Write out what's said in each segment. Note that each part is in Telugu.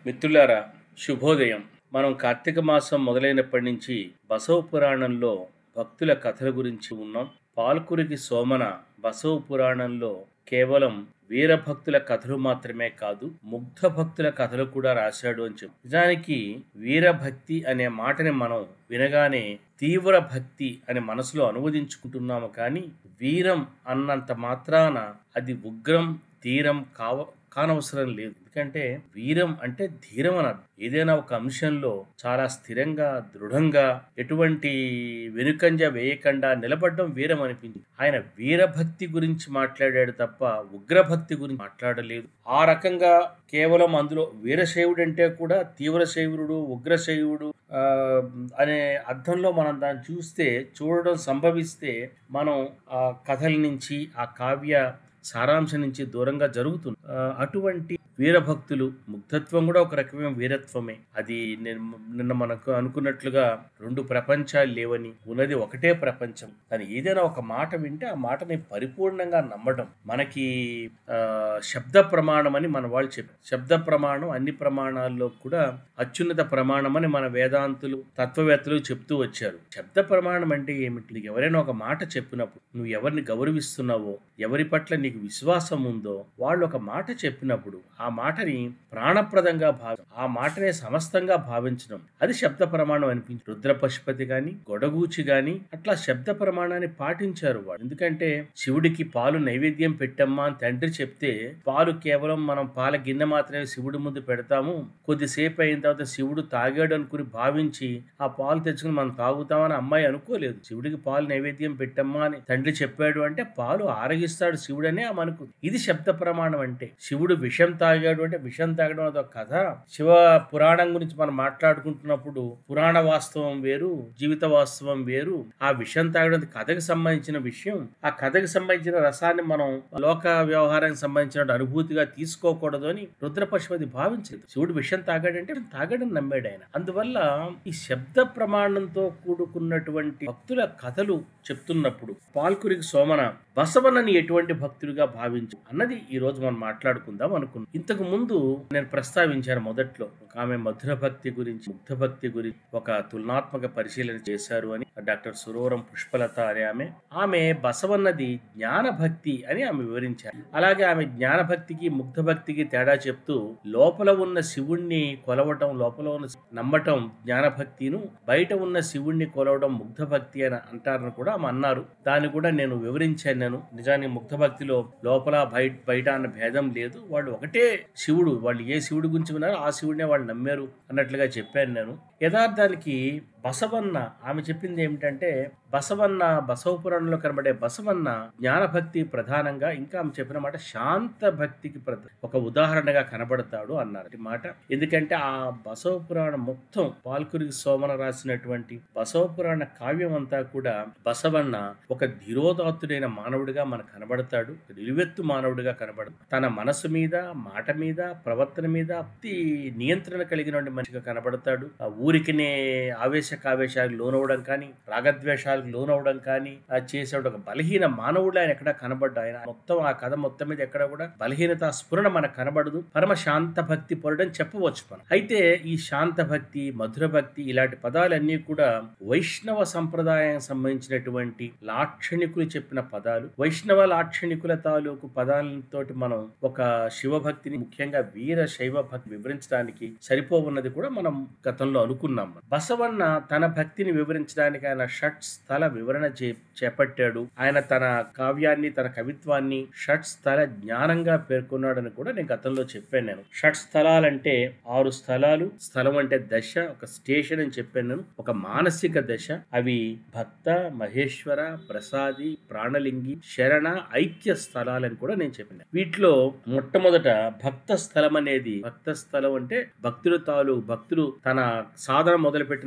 మిత్రులారా శుభోదయం మనం కార్తీక మాసం మొదలైనప్పటి నుంచి బసవ పురాణంలో భక్తుల కథల గురించి ఉన్నాం పాల్కురికి సోమన బసవ పురాణంలో కేవలం వీరభక్తుల కథలు మాత్రమే కాదు ముగ్ధ భక్తుల కథలు కూడా రాశాడు అని చెప్పి నిజానికి వీరభక్తి అనే మాటని మనం వినగానే తీవ్ర భక్తి అని మనసులో అనువదించుకుంటున్నాము కానీ వీరం అన్నంత మాత్రాన అది ఉగ్రం తీరం కావ కానవసరం లేదు ఎందుకంటే వీరం అంటే ధీరం అని అర్థం ఏదైనా ఒక అంశంలో చాలా స్థిరంగా దృఢంగా ఎటువంటి వెనుకంజ వేయకుండా నిలబడడం వీరం అనిపించింది ఆయన వీరభక్తి గురించి మాట్లాడాడు తప్ప ఉగ్రభక్తి గురించి మాట్లాడలేదు ఆ రకంగా కేవలం అందులో వీరశైవుడు అంటే కూడా తీవ్రశైవుడు ఉగ్రశైవుడు ఆ, అనే అర్థంలో మనం దాన్ని చూస్తే చూడడం సంభవిస్తే మనం ఆ కథల నుంచి ఆ కావ్య సారాంశం నుంచి దూరంగా జరుగుతుంది ఆ, అటువంటి వీరభక్తులు ముగ్ధత్వం కూడా ఒక రకమైన వీరత్వమే అది నేను నిన్న మనకు అనుకున్నట్లుగా రెండు ప్రపంచాలు లేవని ఉన్నది ఒకటే ప్రపంచం కానీ ఏదైనా ఒక మాట వింటే ఆ మాటని పరిపూర్ణంగా నమ్మడం మనకి ఆ, శబ్ద ప్రమాణం అని మన వాళ్ళు చెప్పారు శబ్ద ప్రమాణం అన్ని ప్రమాణాల్లో కూడా అత్యున్నత ప్రమాణం అని మన వేదాంతులు తత్వవేత్తలు చెప్తూ వచ్చారు శబ్ద ప్రమాణం అంటే ఏమిటి నీకు ఎవరైనా ఒక మాట చెప్పినప్పుడు నువ్వు ఎవరిని గౌరవిస్తున్నావో ఎవరి పట్ల నీకు విశ్వాసం ఉందో వాళ్ళు ఒక మాట చెప్పినప్పుడు ఆ మాటని ప్రాణప్రదంగా భావి ఆ మాటనే సమస్తంగా భావించడం అది శబ్ద ప్రమాణం అనిపించి రుద్ర పశుపతి గాని గొడగూచి గాని అట్లా శబ్ద ప్రమాణాన్ని పాటించారు వాళ్ళు ఎందుకంటే శివుడికి పాలు నైవేద్యం పెట్టమ్మా అని తండ్రి చెప్తే పాలు కేవలం మనం పాల గిన్నె మాత్రమే శివుడి ముందు పెడతాము కొద్దిసేపు అయిన తర్వాత శివుడు తాగాడు అనుకుని భావించి ఆ పాలు తెచ్చుకుని మనం తాగుతామని అమ్మాయి అనుకోలేదు శివుడికి పాలు నైవేద్యం పెట్టమ్మా అని తండ్రి చెప్పాడు అంటే పాలు ఆరగిస్తాడు శివుడనే ఆమె అనుకుంది ఇది శబ్ద ప్రమాణం అంటే శివుడు విషం తాగాడు అంటే విషం తాగడం అదొక కథ శివ పురాణం గురించి మనం మాట్లాడుకుంటున్నప్పుడు పురాణ వాస్తవం వేరు జీవిత వాస్తవం వేరు ఆ విషం తాగడం అది కథకు సంబంధించిన విషయం ఆ కథకు సంబంధించిన రసాన్ని మనం లోక వ్యవహారానికి సంబంధించిన అనుభూతిగా తీసుకోకూడదు అని రుద్ర పశుపతి భావించలేదు శివుడు విషం తాగాడంటే తాగాడని నమ్మాడు ఆయన అందువల్ల ఈ శబ్ద ప్రమాణంతో కూడుకున్నటువంటి భక్తుల కథలు చెప్తున్నప్పుడు పాల్కురికి సోమన బసవన్నని ఎటువంటి భక్తుడిగా భావించు అన్నది ఈ రోజు మనం మాట్లాడుకుందాం అనుకున్నాం ఇంతకు ముందు నేను ప్రస్తావించాను మొదట్లో ఒక ఆమె మధుర భక్తి గురించి ముగ్ధ భక్తి గురించి ఒక తులనాత్మక పరిశీలన చేశారు అని డాక్టర్ సురవరం పుష్పలత అనే ఆమె ఆమె బసవన్నది జ్ఞాన భక్తి అని ఆమె వివరించారు అలాగే ఆమె జ్ఞాన భక్తికి ముగ్ధ భక్తికి తేడా చెప్తూ లోపల ఉన్న శివుణ్ణి కొలవటం లోపల ఉన్న నమ్మటం జ్ఞాన భక్తిను బయట ఉన్న శివుణ్ణి కొలవడం ముగ్ధ భక్తి అని అంటారని కూడా ఆమె అన్నారు దాన్ని కూడా నేను వివరించాను నేను నిజానికి ముగ్ధ భక్తిలో లోపల బయట బయట అన్న భేదం లేదు వాళ్ళు ఒకటే శివుడు వాళ్ళు ఏ శివుడి గురించి విన్నారో ఆ శివుడినే వాళ్ళు నమ్మారు అన్నట్లుగా చెప్పాను నేను యథార్థానికి బసవన్న ఆమె చెప్పింది ఏమిటంటే బసవన్న బసవ పురాణంలో కనబడే బసవన్న జ్ఞానభక్తి ప్రధానంగా ఇంకా ఆమె చెప్పిన మాట శాంత భక్తికి ప్రధ- ఒక ఉదాహరణగా కనబడతాడు అన్నారు ఈ మాట ఎందుకంటే ఆ బసవ పురాణం మొత్తం పాల్కురికి సోమన రాసినటువంటి బసవ పురాణ కావ్యం అంతా కూడా బసవన్న ఒక ధీరోదాత్తుడైన మానవుడిగా మనకు కనబడతాడు నిలువెత్తు మానవుడిగా కనబడదు తన మనసు మీద మాట మీద ప్రవర్తన మీద అతి నియంత్రణ కలిగిన మనిషిగా కనబడతాడు ఆ ఊరికినే ఆవేశ కావేశాలకు లోనవడం కానీ రాగద్వేషాలకు లోనవడం కానీ ఆ చేసే ఒక బలహీన మానవుడు ఆయన ఎక్కడ కనబడ్డా ఆయన మొత్తం ఆ కథ మొత్తం మీద ఎక్కడ కూడా బలహీనత స్ఫురణ మనకు కనబడదు పరమ శాంత భక్తి పొరడని చెప్పవచ్చు మనం అయితే ఈ శాంత భక్తి మధుర భక్తి ఇలాంటి పదాలన్నీ కూడా వైష్ణవ సంప్రదాయానికి సంబంధించినటువంటి లాక్షణికులు చెప్పిన పదాలు వైష్ణవ లాక్షణికుల తాలూకు పదాలతోటి మనం ఒక శివభక్తిని ముఖ్యంగా వీర శైవ భక్తి వివరించడానికి సరిపోవున్నది కూడా మనం గతంలో అనుకున్నాం బసవన్న తన భక్తిని వివరించడానికి ఆయన షట్ స్థల వివరణ చే చేపట్టాడు ఆయన తన కావ్యాన్ని తన కవిత్వాన్ని షట్ స్థల జ్ఞానంగా పేర్కొన్నాడని కూడా నేను గతంలో చెప్పాను నేను షట్ స్థలాలంటే ఆరు స్థలాలు స్థలం అంటే దశ ఒక స్టేషన్ అని చెప్పాను నేను ఒక మానసిక దశ అవి భక్త మహేశ్వర ప్రసాది ప్రాణలింగి శరణ ఐక్య స్థలాలని కూడా నేను చెప్పాను వీటిలో మొట్టమొదట భక్త స్థలం అనేది భక్త స్థలం అంటే భక్తులు తాలు భక్తులు తన సాధన మొదలుపెట్టిన మొదటి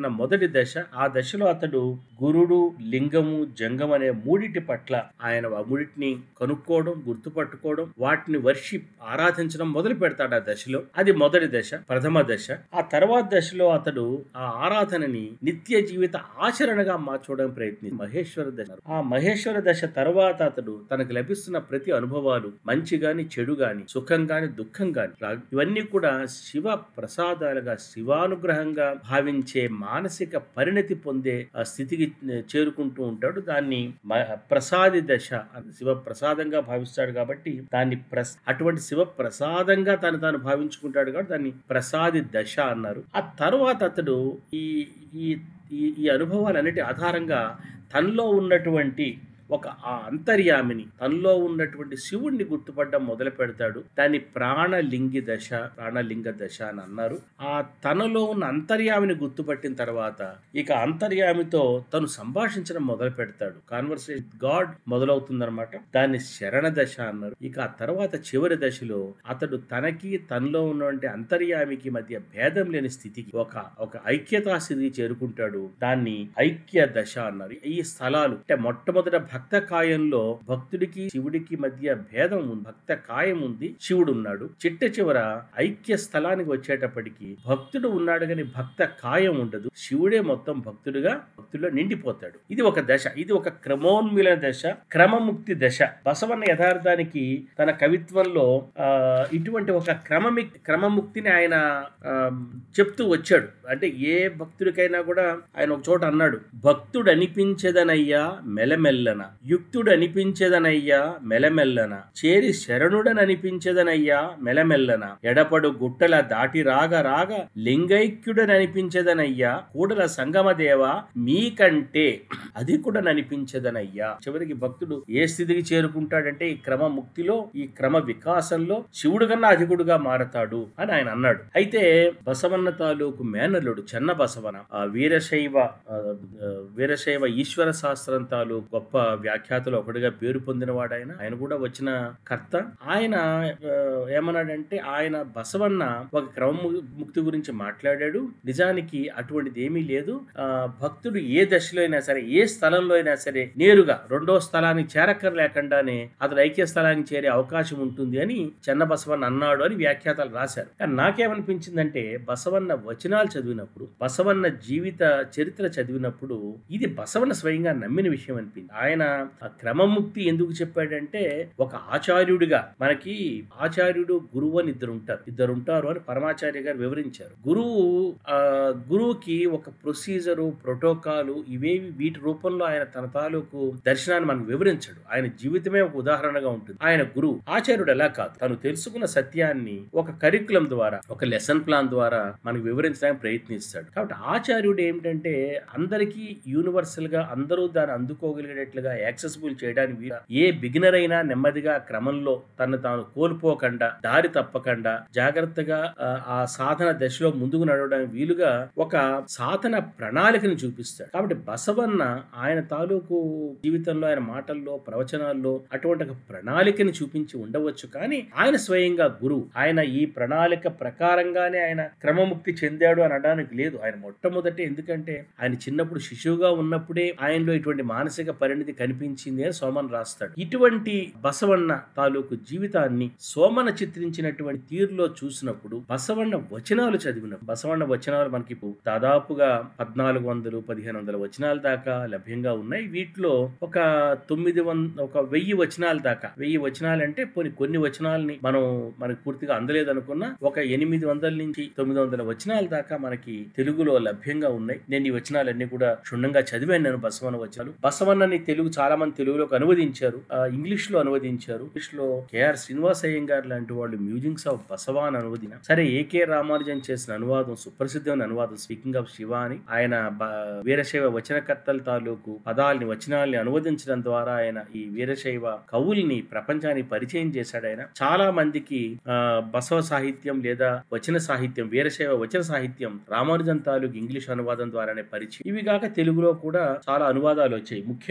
మొదటి దశ ఆ దశలో అతడు గురుడు లింగము జంగం అనే మూడిటి పట్ల ఆయన ఆ మూడిటిని కనుక్కోవడం గుర్తుపట్టుకోవడం వాటిని వర్షిప్ ఆరాధించడం మొదలు పెడతాడు ఆ దశలో అది మొదటి దశ ప్రథమ దశ ఆ తర్వాత దశలో అతడు ఆ ఆరాధనని నిత్య జీవిత ఆచరణగా మార్చుకోవడానికి ప్రయత్ని మహేశ్వర దశ ఆ మహేశ్వర దశ తర్వాత అతడు తనకు లభిస్తున్న ప్రతి అనుభవాలు మంచి గాని చెడు గాని సుఖం గాని దుఃఖం గాని రా- ఇవన్నీ కూడా శివ ప్రసాదాలుగా శివానుగ్రహంగా భావించే మానసిక పరిణతి పొందే ఆ స్థితికి చేరుకుంటూ ఉంటాడు దాన్ని మ- ప్రసాది దశ అని శివ ప్రసాదంగా భావిస్తాడు కాబట్టి దాన్ని ప్రస్ అటువంటి శివ ప్రసాదంగా తను తాను భావించుకుంటాడు కాబట్టి దాన్ని ప్రసాది దశ అన్నారు ఆ తర్వాత అతడు ఈ ఈ ఈ- ఈ అనుభవాలన్నిటి ఆధారంగా తనలో ఉన్నటువంటి ఒక ఆ అంతర్యామిని తనలో ఉన్నటువంటి శివుణ్ణి గుర్తుపడడం మొదలు పెడతాడు దాన్ని ప్రాణలింగి దశ ప్రాణలింగ దశ అని అన్నారు ఆ తనలో ఉన్న అంతర్యామిని గుర్తుపట్టిన తర్వాత ఇక అంతర్యామితో తను సంభాషించడం మొదలు పెడతాడు కాన్వర్సేషన్ గాడ్ మొదలవుతుందన్నమాట దాన్ని శరణ దశ అన్నారు ఇక ఆ తర్వాత చివరి దశలో అతడు తనకి తనలో ఉన్నటువంటి అంతర్యామికి మధ్య భేదం లేని స్థితికి ఒక ఒక ఐక్యతా స్థితికి చేరుకుంటాడు దాన్ని ఐక్య దశ అన్నారు ఈ స్థలాలు అంటే మొట్టమొదట భక్త కాయంలో భక్తుడికి శివుడికి మధ్య భేదం ఉంది భక్త కాయం ఉంది శివుడు ఉన్నాడు చిట్ట చివర ఐక్య స్థలానికి వచ్చేటప్పటికి భక్తుడు ఉన్నాడు కానీ భక్త కాయం ఉండదు శివుడే మొత్తం భక్తుడిగా భక్తుల్లో నిండిపోతాడు ఇది ఒక దశ ఇది ఒక క్రమోన్మిలన దశ క్రమముక్తి దశ బసవన్న యథార్థానికి తన కవిత్వంలో ఆ, ఇటువంటి ఒక క్రమమి క్రమముక్తిని ఆయన ఆ, చెప్తూ వచ్చాడు అంటే ఏ భక్తుడికైనా కూడా ఆయన ఒక చోట అన్నాడు భక్తుడు అనిపించదనయ్యా మెలమెల్లన యుక్తుడు అనిపించదనయ్యా మెలమెల్లన చేరి శరణుడని అనిపించదనయ్యా మెలమెల్లన ఎడపడు గుట్టల దాటి రాగ రాగ లింగైక్యుడని అనిపించదనయ్యా కూడల సంగమదేవ మీకంటే అధికుడని అనిపించదనయ్యా చివరికి భక్తుడు ఏ స్థితికి చేరుకుంటాడంటే ఈ క్రమ ముక్తిలో ఈ క్రమ వికాసంలో శివుడు కన్నా అధికుడుగా మారతాడు అని ఆయన అన్నాడు అయితే బసవన్న తాలూకు మేనల్లుడు చెన్న బసవన ఆ వీరశైవ ఆ, ఆ, వీరశైవ ఈశ్వర శాస్త్రం తాలూకు గొప్ప వ్యాఖ్యాతలు ఒకటిగా పేరు పొందినవాడు ఆయన ఆయన కూడా వచ్చిన కర్త ఆయన ఆ, ఏమన్నాడంటే ఆయన బసవన్న ఒక క్రమ ముక్తి గురించి మాట్లాడాడు నిజానికి అటువంటిది ఏమీ లేదు ఆ, భక్తుడు ఏ దశలో అయినా సరే ఏ స్థలంలో అయినా సరే నేరుగా రెండో స్థలానికి చేరక్కర్ లేకుండానే అతను ఐక్య స్థలానికి చేరే అవకాశం ఉంటుంది అని చెన్న బసవన్న అన్నాడు అని వ్యాఖ్యాతలు రాశారు కానీ నాకేమనిపించిందంటే బసవన్న వచనాలు చదివినప్పుడు బసవన్న జీవిత చరిత్ర చదివినప్పుడు ఇది బసవన్న స్వయంగా నమ్మిన విషయం అనిపించింది ఆయన ఆ క్రమముక్తి ఎందుకు చెప్పాడంటే ఒక ఆచార్యుడిగా మనకి ఆచార్యుడు గురువు అని ఇద్దరు ఉంటారు ఇద్దరు ఉంటారు అని పరమాచార్య గారు వివరించారు గురువు ఆ గురువుకి ఒక ప్రొసీజరు ప్రోటోకాలు ఇవేవి వీటి రూపంలో ఆయన తన తాలూకు దర్శనాన్ని మనకు వివరించడు ఆయన జీవితమే ఒక ఉదాహరణగా ఉంటుంది ఆయన గురువు ఆచార్యుడు ఎలా కాదు తను తెలుసుకున్న సత్యాన్ని ఒక కరికులం ద్వారా ఒక లెసన్ ప్లాన్ ద్వారా మనకు వివరించడానికి ప్రయత్నిస్తాడు కాబట్టి ఆచార్యుడు ఏమిటంటే అందరికీ యూనివర్సల్ గా అందరూ దాన్ని అందుకోగలిగేటట్లుగా యాక్సెసిబుల్ చేయడానికి వీలు ఏ బిగినర్ అయినా నెమ్మదిగా క్రమంలో తను తాను కోల్పోకుండా దారి తప్పకుండా జాగ్రత్తగా ఆ, ఆ సాధన దశలో ముందుకు నడవడానికి వీలుగా ఒక సాధన ప్రణాళికను చూపిస్తాడు కాబట్టి బసవన్న ఆయన తాలూకు జీవితంలో ఆయన మాటల్లో ప్రవచనాల్లో అటువంటి ఒక ప్రణాళికని చూపించి ఉండవచ్చు కానీ ఆయన స్వయంగా గురువు ఆయన ఈ ప్రణాళిక ప్రకారంగానే ఆయన క్రమముక్తి చెందాడు అని అనడానికి లేదు ఆయన మొట్టమొదటి ఎందుకంటే ఆయన చిన్నప్పుడు శిశువుగా ఉన్నప్పుడే ఆయనలో ఇటువంటి మానసిక పరిణితి కనిపించింది అని సోమన్ రాస్తాడు ఇటువంటి బసవన్న తాలూకు జీవితాన్ని సోమన చిత్రించినటువంటి తీరులో చూసినప్పుడు బసవన్న వచనాలు చదివిన బసవన్న వచనాలు మనకి ఇప్పుడు దాదాపుగా పద్నాలుగు వందలు పదిహేను వందల వచనాల దాకా లభ్యంగా ఉన్నాయి వీటిలో ఒక తొమ్మిది వంద ఒక వెయ్యి వచనాల దాకా వెయ్యి వచనాలు అంటే కొన్ని కొన్ని వచనాలని మనం మనకి పూర్తిగా అందలేదు అనుకున్నా ఒక ఎనిమిది వందల నుంచి తొమ్మిది వందల వచనాల దాకా మనకి తెలుగులో లభ్యంగా ఉన్నాయి నేను ఈ వచనాలన్నీ కూడా క్షుణ్ణంగా చదివాను నేను బసవన్న వచనాలు బసవన్నని తెలుగు చాలా మంది తెలుగులోకి అనువదించారు ఆ, ఇంగ్లీష్ లో అనువదించారు ఇంగ్లీష్ లో కేఆర్ శ్రీనివాస్ అయ్యంగార్ లాంటి వాళ్ళు మ్యూజింగ్స్ ఆఫ్ బసవా అని అనువదిన సరే ఏకే రామానుజన్ చేసిన అనువాదం సుప్రసిద్ధమైన అనువాదం స్పీకింగ్ ఆఫ్ శివ అని ఆయన బ- వీరశైవ వచనకర్తల తాలూకు పదాలని వచనాల్ని అనువదించడం ద్వారా ఆయన ఈ వీరశైవ కవుల్ని ప్రపంచానికి పరిచయం చేశాడు ఆయన చాలా మందికి ఆ, బసవ సాహిత్యం లేదా వచన సాహిత్యం వీరశైవ వచన సాహిత్యం రామానుజన్ తాలూకు ఇంగ్లీష్ అనువాదం ద్వారానే పరిచయం ఇవి కాక తెలుగులో కూడా చాలా అనువాదాలు వచ్చాయి ముఖ్యంగా నేను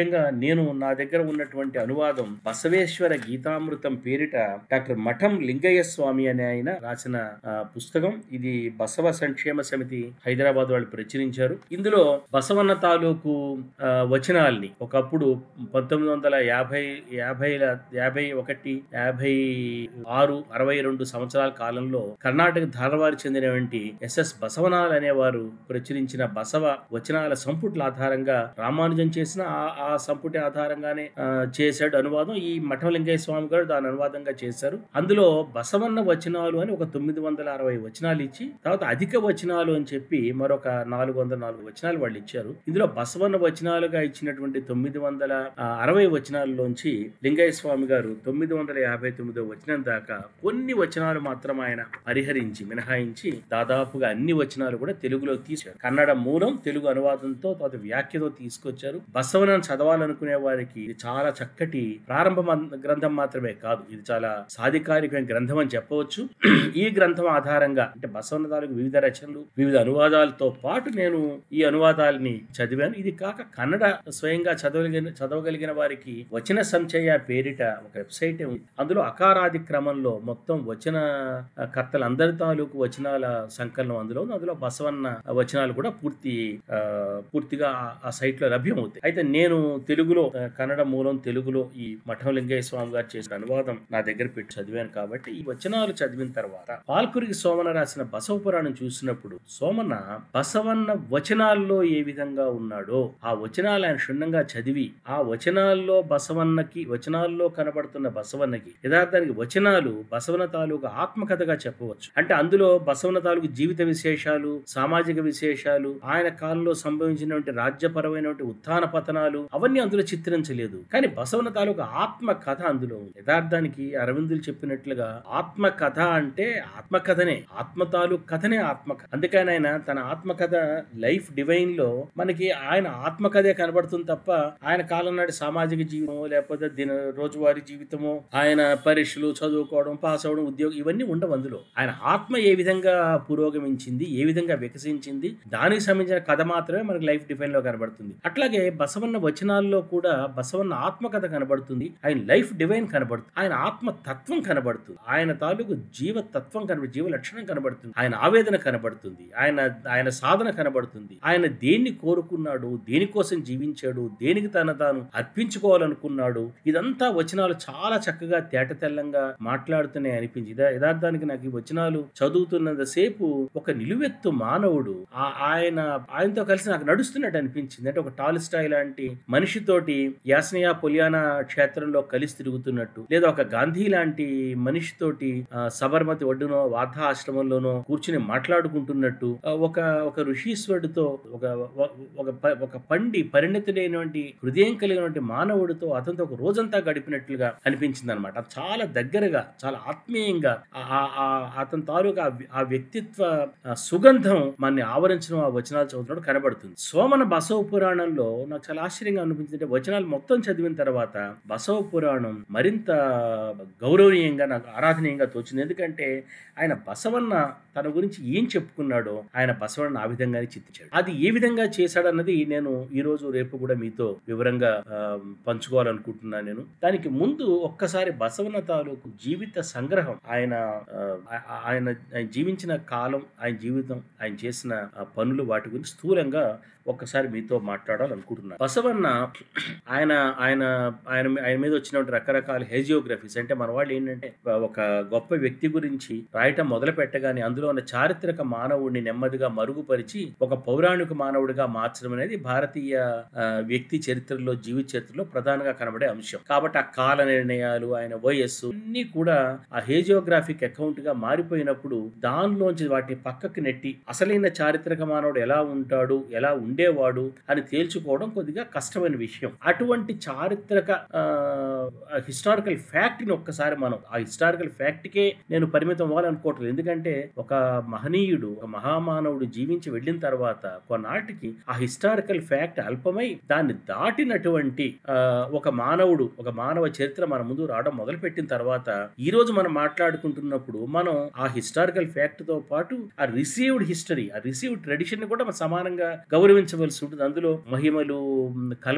నేను నా దగ్గర ఉన్నటువంటి అనువాదం బసవేశ్వర గీతామృతం పేరిట డాక్టర్ మఠం లింగయ్య స్వామి అనే ఆయన రాసిన ఆ, పుస్తకం ఇది బసవ సంక్షేమ సమితి హైదరాబాద్ వాళ్ళు ప్రచురించారు ఇందులో బసవన్న తాలూకు ఆ, వచనాల్ని ఒకప్పుడు పంతొమ్మిది వందల యాభై యాభై యాభై ఒకటి యాభై ఆరు అరవై రెండు సంవత్సరాల కాలంలో కర్ణాటక ధారవారి చెందినటువంటి ఎస్ఎస్ బసవనాల్ అనేవారు ప్రచురించిన బసవ వచనాల సంపుట్ల ఆధారంగా రామానుజం చేసిన ఆ- ఆ సంపుటి ఆధారంగానే ఆ, చేశాడు అనువాదం ఈ మఠలింగయ్య స్వామి గారు దాని అనువాదంగా చేశారు అందులో బసవన్న వచనాలు అని ఒక తొమ్మిది వందల అరవై వచనాలు ఇచ్చి తర్వాత అధిక వచనాలు అని చెప్పి మరొక నాలుగు వందల నాలుగు వచనాలు వాళ్ళు ఇచ్చారు ఇందులో బసవన్న వచనాలుగా ఇచ్చినటువంటి తొమ్మిది వందల ఆ, అరవై వచనాల్లోంచి లింగయ్య స్వామి గారు తొమ్మిది వందల యాభై తొమ్మిదో వచనం దాకా కొన్ని వచనాలు మాత్రం ఆయన పరిహరించి మినహాయించి దాదాపుగా అన్ని వచనాలు కూడా తెలుగులో తీశారు కన్నడ మూలం తెలుగు అనువాదంతో తర్వాత వ్యాఖ్యతో తీసుకొచ్చారు బసవనను చదవాలనుకునే వారికి ఇది చాలా చక్కటి ప్రారంభ మం- గ్రంథం మాత్రమే కాదు ఇది చాలా సాధికారికమైన గ్రంథం అని చెప్పవచ్చు ఈ గ్రంథం ఆధారంగా అంటే బసవన్న తాలూకు వివిధ రచనలు వివిధ అనువాదాలతో పాటు నేను ఈ అనువాదాలని చదివాను ఇది కాక కన్నడ స్వయంగా చదవగలిగిన చదవగలిగిన వారికి వచన సంచయ పేరిట ఒక వెబ్సైట్ ఉంది అందులో అకారాది క్రమంలో మొత్తం వచన ఆ, కర్తలందరి తాలూకు వచనాల సంకలనం అందులో ఉంది అందులో బసవన్న వచనాలు కూడా పూర్తి ఆ, పూర్తిగా ఆ- ఆ సైట్ లో లభ్యమవుతాయి అయితే నేను తెలుగులో ఆ, కన్నడ మూలం తెలుగులో ఈ మఠం లింగయ్య స్వామి గారు చేసిన అనువాదం నా దగ్గర పెట్టి చదివాను కాబట్టి ఈ వచనాలు చదివిన తర్వాత పాల్కురికి సోమన రాసిన బసవ పురాణం చూసినప్పుడు సోమన బసవన్న వచనాల్లో ఏ విధంగా ఉన్నాడో ఆ వచనాలు ఆయన క్షుణ్ణంగా చదివి ఆ వచనాల్లో బసవన్నకి వచనాల్లో కనబడుతున్న బసవన్నకి యథార్థానికి వచనాలు బసవన తాలూకు ఆత్మకథగా చెప్పవచ్చు అంటే అందులో బసవన తాలూకు జీవిత విశేషాలు సామాజిక విశేషాలు ఆయన కాలంలో సంభవించినటువంటి రాజ్యపరమైనటువంటి ఉత్థాన పతనాలు అవన్నీ అందులో చిత్రించలేదు కానీ బసవన తాలూకు ఆత్మ కథ అందులో ఉంది యథార్థానికి అరవిందులు చెప్పినట్లుగా ఆత్మ కథ అంటే ఆత్మకథనే ఆత్మ తాలూకు కథనే ఆత్మకథ అందుకని ఆయన తన ఆత్మకథ లైఫ్ డివైన్ లో మనకి ఆయన ఆత్మకథే కనబడుతుంది తప్ప ఆయన కాలం నాటి సామాజిక జీవితమో లేకపోతే దిన రోజువారీ జీవితమో ఆయన పరీక్షలు చదువుకోవడం పాస్ అవడం ఉద్యోగం ఇవన్నీ ఉండవు అందులో ఆయన ఆత్మ ఏ విధంగా పురోగమించింది ఏ విధంగా వికసించింది దానికి సంబంధించిన కథ మాత్రమే మనకి లైఫ్ డిఫైన్ లో కనబడుతుంది అట్లాగే బసవన్న వచనాల్లో కూడా బసవన్న ఆత్మకథ కనబడుతుంది ఆయన లైఫ్ డివైన్ కనబడుతుంది ఆయన ఆత్మ తత్వం కనబడుతుంది ఆయన తాలూకు జీవ తత్వం కనబడుతుంది జీవ లక్షణం కనబడుతుంది ఆయన ఆవేదన కనబడుతుంది ఆయన ఆయన సాధన కనబడుతుంది ఆయన దేన్ని కోరుకున్నాడు దేనికోసం జీవించాడు దేనికి తన తాను అర్పించుకోవాలనుకున్నాడు ఇదంతా వచనాలు చాలా చక్కగా తేట తెల్లంగా మాట్లాడుతూనే అనిపించింది ఇదా- యథార్థానికి నాకు ఈ వచనాలు చదువుతున్నంతసేపు ఒక నిలువెత్తు మానవుడు ఆ- ఆయన ఆయనతో కలిసి నాకు నడుస్తున్నట్టు అనిపించింది అంటే ఒక టాలిస్టాయ్ లాంటి మనిషితోటి యాస్నియా పొలియానా క్షేత్రంలో కలిసి తిరుగుతున్నట్టు లేదా ఒక గాంధీ లాంటి మనిషితోటి ఆ, సబర్మతి ఒడ్డునో వార్ధ ఆశ్రమంలోనో కూర్చుని మాట్లాడుకుంటున్నట్టు ఆ, ఒక ఒక ఋషీశ్వరుడితో ఒక ఒక- ఒక ప- ఒక పండి పరిణతుడైనటువంటి హృదయం కలిగినటువంటి మానవుడితో అతనితో ఒక రోజంతా గడిపినట్లుగా అనిపించింది అనమాట చాలా దగ్గరగా చాలా ఆత్మీయంగా ఆ- ఆ- ఆ- అతని తాలూకు ఆ వ్య- ఆ వ్యక్తిత్వ ఆ, సుగంధం మనని ఆవరించడం ఆ వచనాలు చదువుతున్నాడు కనబడుతుంది సోమన బసవ పురాణంలో నాకు చాలా ఆశ్చర్యంగా అనిపించింది అంటే వచనాలు మొత్తం చదివిన తర్వాత బసవ పురాణం మరింత గౌరవనీయంగా నాకు ఆరాధనీయంగా తోచింది ఎందుకంటే ఆయన బసవన్న తన గురించి ఏం చెప్పుకున్నాడో ఆయన బసవన్న ఆ విధంగానే చిత్తించాడు అది ఏ విధంగా చేశాడన్నది నేను ఈ రోజు రేపు కూడా మీతో వివరంగా ఆ, పంచుకోవాలనుకుంటున్నాను నేను దానికి ముందు ఒక్కసారి బసవన్న తాలూకు జీవిత సంగ్రహం ఆయన ఆ, ఆ- ఆయన ఆయన జీవించిన కాలం ఆయన జీవితం ఆయన చేసిన ఆ, పనులు వాటి గురించి స్థూలంగా ఒక్కసారి మీతో మాట్లాడాలనుకుంటున్నాను బసవన్న ఆయన ఆయన ఆయన ఆయన మీద వచ్చినటువంటి రకరకాల హేజియోగ్రఫీస్ అంటే మన వాళ్ళు ఏంటంటే ఒక గొప్ప వ్యక్తి గురించి రాయటం మొదలు పెట్టగానే అందులో ఉన్న చారిత్రక మానవుడిని నెమ్మదిగా మరుగుపరిచి ఒక పౌరాణిక మానవుడిగా మార్చడం అనేది భారతీయ ఆ, వ్యక్తి చరిత్రలో జీవిత చరిత్రలో ప్రధానంగా కనబడే అంశం కాబట్టి ఆ కాల నిర్ణయాలు ఆయన వయస్సు అన్ని కూడా ఆ హేజియోగ్రాఫిక్ అకౌంట్ గా మారిపోయినప్పుడు దానిలోంచి వాటిని పక్కకి నెట్టి అసలైన చారిత్రక మానవుడు ఎలా ఉంటాడు ఎలా ఉండేవాడు అని తేల్చుకోవడం కొద్దిగా కష్టమైన విషయం అటువంటి చారిత్రక హిస్టారికల్ ఫ్యాక్ట్ ని ఒక్కసారి మనం ఆ హిస్టారికల్ ఫ్యాక్ట్ కే నేను పరిమితం అవ్వాలనుకోవట్లేదు ఎందుకంటే ఒక మహనీయుడు ఒక మహామానవుడు జీవించి వెళ్ళిన తర్వాత కొన్నాటికి ఆ హిస్టారికల్ ఫ్యాక్ట్ అల్పమై దాన్ని దాటినటువంటి ఆ, ఒక మానవుడు ఒక మానవ చరిత్ర మన ముందు రావడం మొదలుపెట్టిన తర్వాత ఈ రోజు మనం మాట్లాడుకుంటున్నప్పుడు మనం ఆ హిస్టారికల్ ఫ్యాక్ట్ తో పాటు ఆ రిసీవ్డ్ హిస్టరీ ఆ రిసీవ్డ్ ట్రెడిషన్ ని కూడా మనం సమానంగా గౌరవించవలసి ఉంటుంది అందులో మహిమలు మ్, కల్పనలు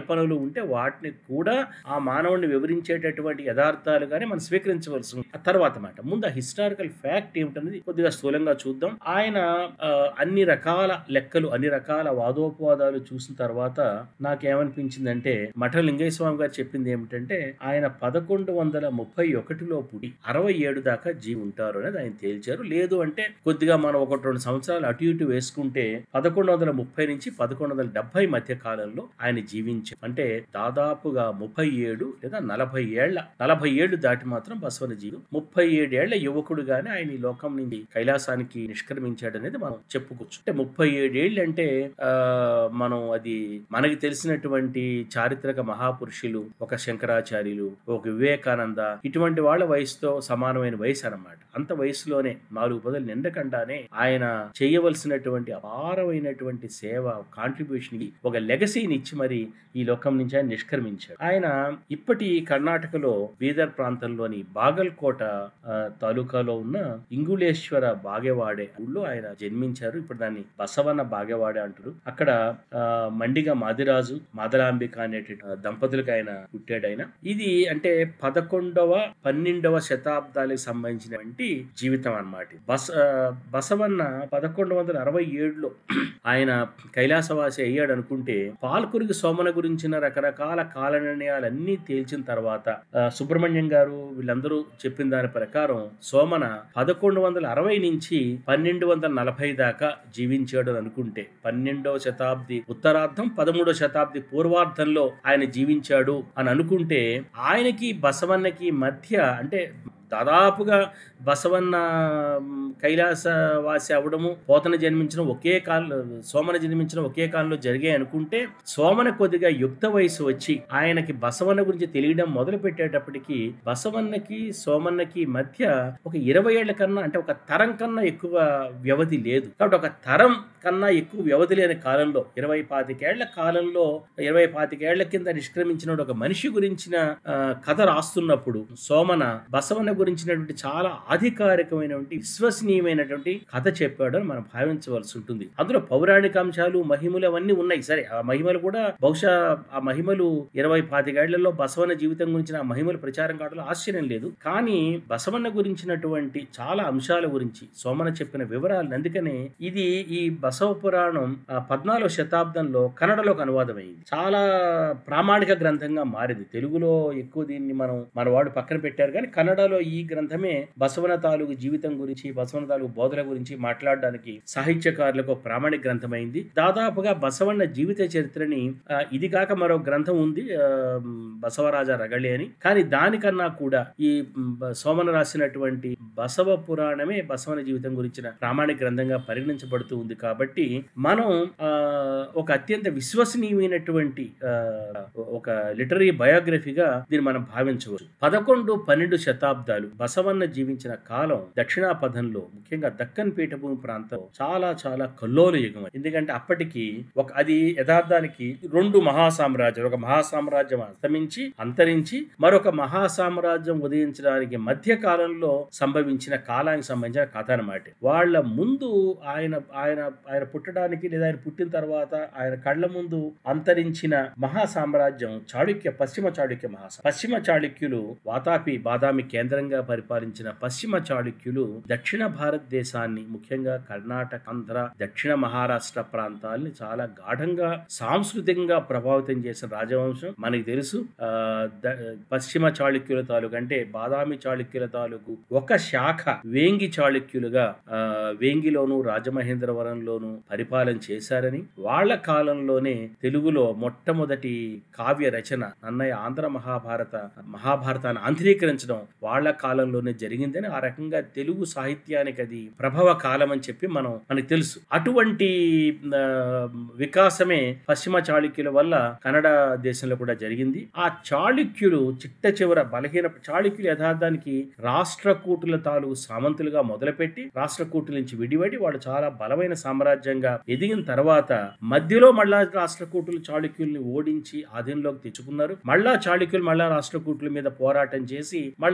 ఉంటే వాటిని కూడా ఆ మానవుడిని వివరించేటటువంటి యథార్థాలుగానే మనం స్వీకరించవలసి ఉంది ఆ తర్వాత మాట ముందు ఆ హిస్టారికల్ ఫ్యాక్ట్ ఏమిటనేది కొద్దిగా స్థూలంగా చూద్దాం ఆయన ఆ, అన్ని రకాల లెక్కలు అన్ని రకాల వాదోపవాదాలు చూసిన తర్వాత నాకేమనిపించిందంటే మఠ లింగయ్య స్వామి గారు చెప్పింది ఏమిటంటే ఆయన పదకొండు వందల ముప్పై ఒకటిలో పుట్టి అరవై ఏడు దాకా జీవి ఉంటారు అనేది ఆయన తేల్చారు లేదు అంటే కొద్దిగా మనం ఒకటి రెండు సంవత్సరాలు అటు ఇటు వేసుకుంటే పదకొండు వందల ముప్పై నుంచి పదకొండు వందల డెబ్బై మధ్య కాలంలో ఆయన జీవించారు అంటే దాదాపుగా ముప్పై ఏడు లేదా నలభై ఏళ్ల నలభై ఏళ్ళు దాటి మాత్రం బసవన జీవి ముప్పై ఏడేళ్ల యువకుడుగానే ఆయన ఈ లోకం నుండి కైలాసానికి నిష్క్రమించాడనేది మనం చెప్పుకోవచ్చు అంటే ముప్పై ఏడేళ్ళు అంటే ఆ, మనం అది మనకి తెలిసినటువంటి చారిత్రక మహాపురుషులు ఒక శంకరాచార్యులు ఒక వివేకానంద ఇటువంటి వాళ్ళ వయసుతో సమానమైన వయసు అన్నమాట అంత వయసులోనే నాలుగు పదులు నిండకుండానే ఆయన చేయవలసినటువంటి అపారమైనటువంటి సేవ కాంట్రిబ్యూషన్ కి ఒక లెగసీని ఇచ్చి మరి ఈ లోకం నుంచి ఆయన నిష్క్రమించాడు ఆయన ఇప్పటి కర్ణాటకలో బీదర్ ప్రాంతంలోని బాగల్కోట ఆ, తాలూకాలో ఉన్న ఇంగుళేశ్వర బాగేవాడే ఊళ్ళో ఆయన జన్మించారు ఇప్పుడు దాన్ని బసవన్న బాగేవాడే అంటారు అక్కడ ఆ, మండిగా మాదిరాజు మాదలాంబిక అనేటువంటి దంపతులకు ఆయన పుట్టాడు ఆయన ఇది అంటే పదకొండవ పన్నెండవ శతాబ్దాలకు సంబంధించినటువంటి జీవితం అన్నమాట బస ఆ, బసవన్న పదకొండు వందల అరవై ఏడులో ఆయన కైలాసవాసి అయ్యాడు అనుకుంటే పాల్కురికి సోమన గురించిన రకరకాల కాల నిర్ణయాలన్నీ తేల్చిన తర్వాత ఆ, సుబ్రహ్మణ్యం గారు వీళ్ళందరూ చెప్పిన దాని ప్రకారం సోమన పదకొండు వందల అరవై నుంచి పన్నెండు వందల నలభై దాకా జీవించాడు అని అనుకుంటే పన్నెండవ శతాబ్ది ఉత్తరార్ధం పదమూడవ శతాబ్ది పూర్వార్ధంలో ఆయన జీవించాడు అని అనుకుంటే ఆయనకి బసవన్నకి మధ్య అంటే దాదాపుగా బసవన్న మ్, కైలాసవాసి అవడము పోతన జన్మించడం ఒకే కాలంలో సోమన జన్మించడం ఒకే కాలంలో జరిగాయి అనుకుంటే సోమన కొద్దిగా యుక్త వయసు వచ్చి ఆయనకి బసవన్న గురించి తెలియడం మొదలు పెట్టేటప్పటికి బసవన్నకి సోమన్నకి మధ్య ఒక ఇరవై ఏళ్ల కన్నా అంటే ఒక తరం కన్నా ఎక్కువ వ్యవధి లేదు కాబట్టి ఒక తరం కన్నా ఎక్కువ వ్యవధి లేని కాలంలో ఇరవై పాతికేళ్ల కాలంలో ఇరవై పాతికేళ్ల కింద నిష్క్రమించిన ఒక మనిషి గురించిన ఆ, కథ రాస్తున్నప్పుడు సోమన బసవన్న గురించినటువంటి చాలా అధికారికమైనటువంటి విశ్వసనీయమైనటువంటి కథ చెప్పాడు అని మనం భావించవలసి ఉంటుంది అందులో పౌరాణిక అంశాలు మహిమలు అవన్నీ ఉన్నాయి సరే ఆ మహిమలు కూడా బహుశా ఆ మహిమలు ఇరవై పాతికేళ్లలో బసవన్న జీవితం గురించిన ఆ మహిమలు ప్రచారం కావడంలో ఆశ్చర్యం లేదు కానీ బసవన్న గురించినటువంటి చాలా అంశాల గురించి సోమన చెప్పిన వివరాలు అందుకనే ఇది ఈ బసవ పురాణం ఆ, పద్నాలుగో శతాబ్దంలో కన్నడలోకి అనువాదమైంది చాలా ప్రామాణిక గ్రంథంగా మారింది తెలుగులో ఎక్కువ దీన్ని మనం మన వాడు పక్కన పెట్టారు కానీ కన్నడలో ఈ గ్రంథమే బసవన తాలూకు జీవితం గురించి బసవన తాలూకు బోధల గురించి మాట్లాడడానికి సాహిత్యకారులకు ప్రామాణిక గ్రంథమైంది దాదాపుగా బసవన్న జీవిత చరిత్రని ఆ, ఇది కాక మరో గ్రంథం ఉంది ఆ, బసవరాజ రగళి అని కానీ దానికన్నా కూడా ఈ మ్, బ- సోమన రాసినటువంటి బసవ పురాణమే బసవన జీవితం గురించిన ప్రామాణిక గ్రంథంగా పరిగణించబడుతూ ఉంది కాబట్టి మనం ఆ, ఒక అత్యంత విశ్వసనీయమైనటువంటి ఆ, ఒక లిటరీ బయోగ్రఫీగా దీన్ని మనం భావించవచ్చు పదకొండు పన్నెండు శతాబ్దాలు బసవన్న జీవించిన కాలం దక్షిణాపథంలో ముఖ్యంగా దక్కన్ పీఠభూమి ప్రాంతం చాలా చాలా కల్లోల యుగం ఎందుకంటే అప్పటికి ఒక అది యథార్థానికి రెండు మహాసామ్రాజ్యాలు ఒక మహాసామ్రాజ్యం అస్తమించి అంతరించి మరొక మహాసామ్రాజ్యం ఉదయించడానికి మధ్య కాలంలో సంభవించిన కాలానికి సంబంధించిన కథ అనమాట వాళ్ళ ముందు ఆయన ఆయన ఆయన పుట్టడానికి లేదా ఆయన పుట్టిన తర్వాత ఆయన కళ్ళ ముందు అంతరించిన మహా సామ్రాజ్యం చాళుక్య పశ్చిమ చాళుక్య మహాసా పశ్చిమ చాళుక్యులు వాతాపి బాదామి కేంద్రంగా పరిపాలించిన పశ్చిమ చాళుక్యులు దక్షిణ భారతదేశాన్ని ముఖ్యంగా కర్ణాటక ఆంధ్ర దక్షిణ మహారాష్ట్ర ప్రాంతాల్ని చాలా గాఢంగా సాంస్కృతికంగా ప్రభావితం చేసిన రాజవంశం మనకి తెలుసు ఆ, ద- పశ్చిమ చాళుక్యుల తాలూకు అంటే బాదామి చాళుక్యుల తాలూకు ఒక శాఖ వేంగి చాళుక్యులుగా ఆ, వేంగిలోను రాజమహేంద్రవరంలోను పరిపాలన చేశారని వాళ్ళ కాలంలోనే తెలుగులో మొట్టమొదటి కావ్య రచన నన్నయ్య ఆంధ్ర మహాభారత మహాభారతాన్ని ఆంధ్రీకరించడం వాళ్ళ కాలంలోనే జరిగిందని ఆ రకంగా తెలుగు సాహిత్యానికి అది ప్రభవ కాలం అని చెప్పి మనం మనకు తెలుసు అటువంటి ఆ, వికాసమే పశ్చిమ చాళుక్యుల వల్ల కన్నడ దేశంలో కూడా జరిగింది ఆ చాళుక్యులు చిట్ట చివర బలహీన చాళుక్యులు యథార్థానికి రాష్ట్రకూటుల తాలూకు సామంతులుగా మొదలుపెట్టి రాష్ట్రకూటుల నుంచి విడివడి వాళ్ళు చాలా బలమైన సామ్రాజ్యంగా ఎదిగిన తర్వాత మధ్యలో మళ్ళా రాష్ట్రకూటులు చాళుక్యుల్ని ఓడించి ఆధీనంలోకి తెచ్చుకున్నారు మళ్ళా చాళుక్యులు మళ్ళా రాష్ట్రకూటుల మీద పోరాటం చేసి మళ్ళా వాళ్ళు స్వతంత్ర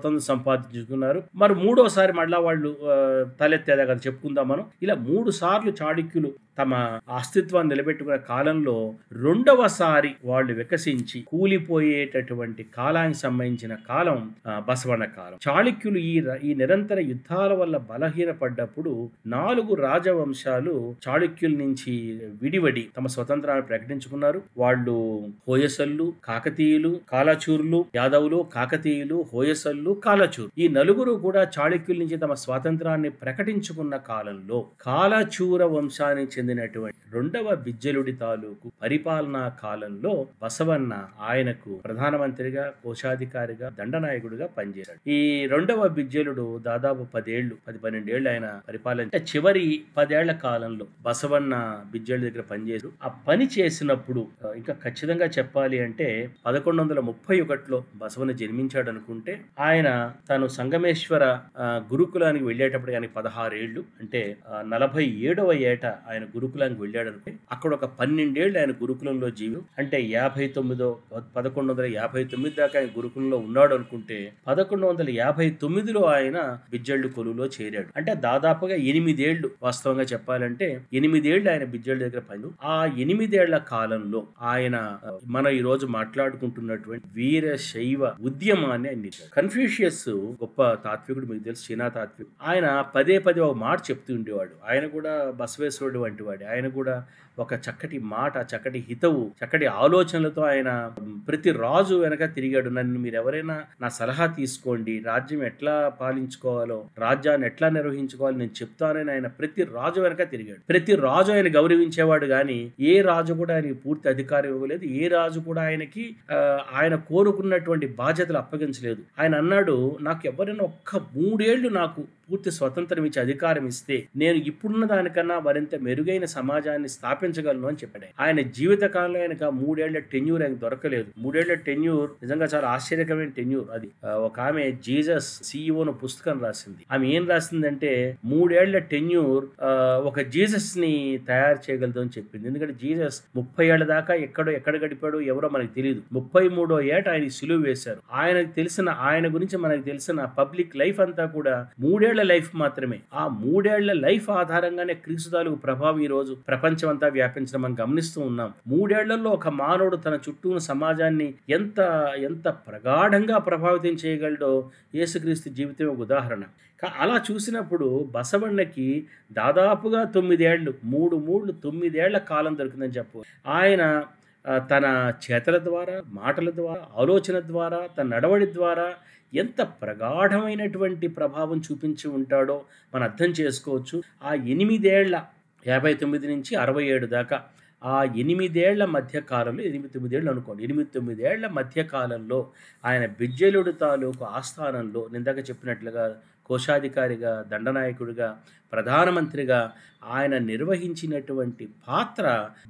స్వతంత్రం సంపాదించుకున్నారు మరి మూడోసారి మళ్ళా వాళ్ళు ఆ, తలెత్తేదాకా చెప్పుకుందాం మనం ఇలా మూడు సార్లు చాళుక్యులు తమ అస్తిత్వాన్ని నిలబెట్టుకునే కాలంలో రెండవసారి వాళ్ళు వికసించి కూలిపోయేటటువంటి కాలానికి సంబంధించిన కాలం ఆ, బసవಣ್ణ కాలం చాళుక్యులు ఈ ర- ఈ నిరంతర యుద్ధాల వల్ల బలహీనపడ్డప్పుడు నాలుగు రాజవంశాలు చాళుక్యుల నుంచి విడివడి తమ స్వతంత్రాన్ని ప్రకటించుకున్నారు వాళ్ళు హోయసల్లు కాకతీయులు కాలాచూర్లు యాదవులు కాకతీయులు హోయసల్లు కాలాచూర్ ఈ నలుగురు కూడా చాళుక్యుల నుంచి తమ స్వాతంత్రాన్ని ప్రకటించుకున్న కాలంలో కాలాచూర వంశానికి చెందినటువంటి రెండవ బిజ్జలుడి తాలూకు పరిపాలనా కాలంలో బసవన్న ఆయనకు ప్రధానమంత్రిగా కోశాధికారిగా దండనాయకుడిగా పనిచేశాడు ఈ రెండవ బిజ్జలుడు దాదాపు పదేళ్లు పది పన్నెండేళ్లు ఆయన పరిపాలన చివరి పదేళ్ల కాలంలో బసవన్న బిజ్జల దగ్గర పనిచేశాడు ఆ పని చేసినప్పుడు ఆ, ఇంకా ఖచ్చితంగా చెప్పాలి అంటే పదకొండు వందల ముప్పై ఒకటిలో బసవన్న జన్మించాడు అనుకుంటే ఆయన తను సంగమేశ్వర ఆ, గురుకులానికి వెళ్ళేటప్పుడు ఆయనకి పదహారేళ్లు అంటే ఆ, నలభై ఏడవ ఏట ఆయన గురుకులానికి వెళ్ళాడు అనుకుంటే అక్కడ ఒక పన్నెండేళ్లు ఆయన గురుకులంలో జీవి అంటే యాభై తొమ్మిదో పదకొండు వందల యాభై తొమ్మిది దాకా ఆయన గురుకులంలో ఉన్నాడు అనుకుంటే పదకొండు వందల యాభై తొమ్మిదిలో ఆయన బిజ్జళ్ళు కొలువులో చేరాడు అంటే దాదాపుగా ఎనిమిదేళ్లు వాస్తవంగా చెప్పాలంటే ఎనిమిదేళ్లు ఆయన బిజ్జళ్ళ దగ్గర పని ఆ ఎనిమిదేళ్ల కాలంలో ఆయన ఆ, మన ఈ రోజు మాట్లాడుకుంటున్నటువంటి వీర శైవ ఉద్యమాన్ని ఆయన నిర్మించాడు. కన్ఫ్యూషియస్ గొప్ప తాత్వికుడు మీకు తెలుసు చీనా తాత్వికుడు ఆయన పదే పదే ఒక మాట చెప్తూ ఉండేవాడు ఆయన కూడా బసవేశ్వరుడు వంటి వాడు ఆయన కూడా ఒక చక్కటి మాట చక్కటి హితవు చక్కటి ఆలోచనలతో ఆయన ప్రతి రాజు వెనక తిరిగాడు నన్ను మీరు ఎవరైనా నా సలహా తీసుకోండి రాజ్యం ఎట్లా పాలించుకోవాలో రాజ్యాన్ని ఎట్లా నిర్వహించుకోవాలో నేను చెప్తానని ఆయన ప్రతి రాజు వెనక తిరిగాడు ప్రతి రాజు ఆయన గౌరవించేవాడు కానీ ఏ రాజు కూడా ఆయనకి పూర్తి అధికారం ఇవ్వలేదు ఏ రాజు కూడా ఆయనకి ఆ, ఆయన కోరుకున్నటువంటి బాధ్యతలు అప్పగించలేదు ఆయన అన్నాడు నాకు ఎవరైనా ఒక్క మూడేళ్లు నాకు పూర్తి స్వతంత్రం ఇచ్చి అధికారం ఇస్తే నేను ఇప్పుడున్న దానికన్నా మరింత మెరుగైన సమాజాన్ని స్థాపించగలను అని చెప్పాడు ఆయన. ఆయన జీవిత కాలంలో ఆయనకు ఆ మూడేళ్ల టెన్యూర్ ఆయనకు దొరకలేదు మూడేళ్ల టెన్యూర్ నిజంగా చాలా ఆశ్చర్యకరమైన టెన్యూర్ అది ఆ, ఒక ఆమె జీసస్ సిఇఓను పుస్తకం రాసింది ఆమె ఏం రాసిందంటే మూడేళ్ల టెన్యూర్ ఆ, ఒక జీసస్ ని తయారు చేయగలదు అని చెప్పింది ఎందుకంటే జీసస్ ముప్పై ఏళ్ల దాకా ఎక్కడో ఎక్కడ గడిపాడో ఎవరో మనకి తెలియదు ముప్పై మూడో ఏట ఆయన సిలువ వేశారు ఆయనకు తెలిసిన ఆయన గురించి మనకు తెలిసిన పబ్లిక్ లైఫ్ అంతా కూడా మూడేళ్ల లైఫ్ మాత్రమే ఆ మూడేళ్ల లైఫ్ ఆధారంగానే క్రీస్తు తాలూకు ప్రభావం ఈ రోజు ప్రపంచం అంతా వ్యాపించడం మనం గమనిస్తూ ఉన్నాం మూడేళ్లలో ఒక మానవుడు తన చుట్టూ ఉన్న సమాజాన్ని ఎంత ఎంత ప్రగాఢంగా ప్రభావితం చేయగలడో యేసుక్రీస్తు జీవితం ఒక ఉదాహరణ కా- అలా చూసినప్పుడు బసవಣ್ಣకి దాదాపుగా తొమ్మిదేళ్లు మూడు మూడు తొమ్మిదేళ్ల కాలం దొరికిందని చెప్పు ఆయన ఆ, తన చేతల ద్వారా మాటల ద్వారా ఆలోచన ద్వారా తన నడవడి ద్వారా ఎంత ప్రగాఢమైనటువంటి ప్రభావం చూపించి ఉంటాడో మనం అర్థం చేసుకోవచ్చు ఆ ఎనిమిదేళ్ల యాభై తొమ్మిది నుంచి అరవై ఏడు దాకా ఆ ఎనిమిదేళ్ల మధ్య కాలంలో ఎనిమిది తొమ్మిదేళ్ళు అనుకోండి ఎనిమిది తొమ్మిదేళ్ల మధ్య కాలంలో ఆయన బిజ్జలుడు తాలూకు ఆస్థానంలో నిందాక చెప్పినట్లుగా కోశాధికారిగా దండనాయకుడిగా ప్రధానమంత్రిగా ఆయన నిర్వహించినటువంటి పాత్ర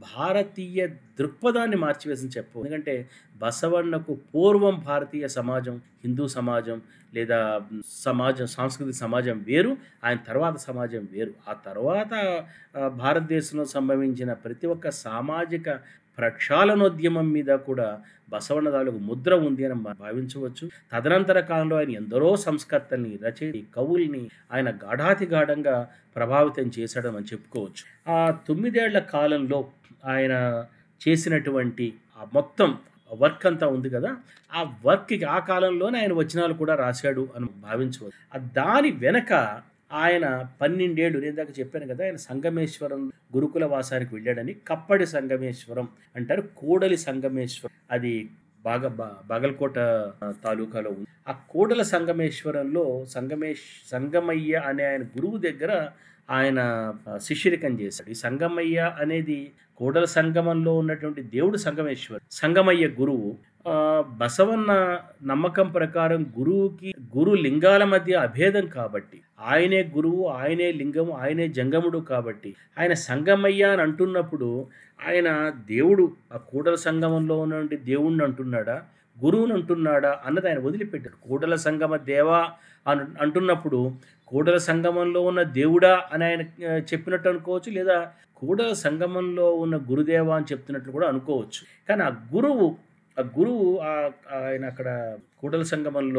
భారతీయ దృక్పథాన్ని మార్చివేసిన చెప్పు ఎందుకంటే బసవన్నకు పూర్వం భారతీయ సమాజం హిందూ సమాజం లేదా సమాజం సాంస్కృతిక సమాజం వేరు ఆయన తర్వాత సమాజం వేరు ఆ తర్వాత ఆ, భారతదేశంలో సంభవించిన ప్రతి ఒక్క సామాజిక ప్రక్షాళనోద్యమం మీద కూడా బసవన్న తాలూకు ముద్ర ఉంది అని మనం భావించవచ్చు తదనంతర కాలంలో ఆయన ఎందరో సంస్కర్తల్ని రచయిత కవుల్ని ఆయన గాఢాతి గాఢంగా ప్రభావితం చేశాడని మనం చెప్పుకోవచ్చు ఆ తొమ్మిదేళ్ల కాలంలో ఆయన చేసినటువంటి ఆ మొత్తం వర్క్ అంతా ఉంది కదా ఆ వర్క్కి ఆ కాలంలోనే ఆయన వచనాలు కూడా రాశాడు అని భావించవచ్చు ఆ దాని వెనక ఆయన పన్నెండేళ్ళు నేను దాకా చెప్పాను కదా ఆయన సంగమేశ్వరం గురుకుల వాసానికి వెళ్ళాడని కప్పడి సంగమేశ్వరం అంటారు కోడలి సంగమేశ్వరం అది బాగా బా బాగల్కోట ఆ, తాలూకాలో ఉంది ఆ కోడల సంగమేశ్వరంలో సంగమేశ్ సంగమయ్య అనే ఆయన గురువు దగ్గర ఆయన ఆ, శిష్యరికం చేశాడు ఈ సంగమయ్య అనేది కోడల సంగమంలో ఉన్నటువంటి దేవుడు సంగమేశ్వర్ సంగమయ్య గురువు ఆ, బసవన్న నమ్మకం ప్రకారం గురువుకి గురు లింగాల మధ్య అభేదం కాబట్టి ఆయనే గురువు ఆయనే లింగము ఆయనే జంగముడు కాబట్టి ఆయన సంగమయ్య అని అంటున్నప్పుడు ఆయన దేవుడు ఆ కూడల సంగమంలో ఉన్నటువంటి దేవుణ్ణి అంటున్నాడా గురువుని అంటున్నాడా అన్నది ఆయన వదిలిపెట్టాడు కూడల సంగమ దేవా అని అంటున్నప్పుడు కూడల సంగమంలో ఉన్న దేవుడా అని ఆయన ఆ, చెప్పినట్టు అనుకోవచ్చు లేదా కూడల సంగమంలో ఉన్న గురుదేవా అని చెప్తున్నట్లు కూడా అనుకోవచ్చు కానీ ఆ గురువు ఆ గురువు ఆ- ఆయన అక్కడ కూడల సంగమంలో